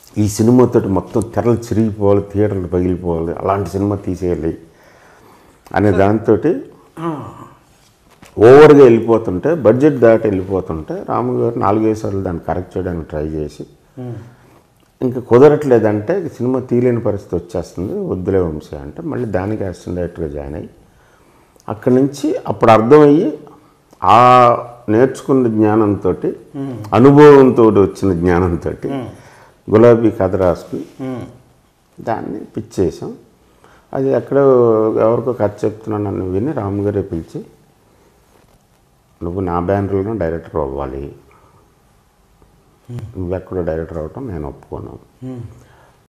ఈ సినిమాతోటి మొత్తం తెరలు చిరిగిపోవాలి థియేటర్లు పగిలిపోవాలి అలాంటి సినిమా తీసేయాలి అనే దాంతో ఓవర్గా వెళ్ళిపోతుంటే బడ్జెట్ దాటి వెళ్ళిపోతుంటే రాము గారు నాలుగైదు సార్లు దాన్ని కరెక్ట్ చేయడానికి ట్రై చేసి ఇంకా కుదరట్లేదంటే సినిమా తీయలేని పరిస్థితి వచ్చేస్తుంది వద్దులే వంశీ అంటే మళ్ళీ దానికి అసిస్టెంట్ డైరెక్టర్గా జాయిన్ అయ్యి అక్కడి నుంచి అప్పుడు అర్థమయ్యి ఆ నేర్చుకున్న జ్ఞానంతో అనుభవంతో వచ్చిన జ్ఞానంతో గులాబీ కథ రాసుకుని దాన్ని పిచ్చేసాం అది ఎక్కడో ఎవరికో కథ చెప్తున్నాను నన్ను విని రాము గారే పిలిచి నువ్వు నా బ్యానర్లో డైరెక్టర్ అవ్వాలి నువ్వెక్కడో డైరెక్టర్ అవ్వటం నేను ఒప్పుకోను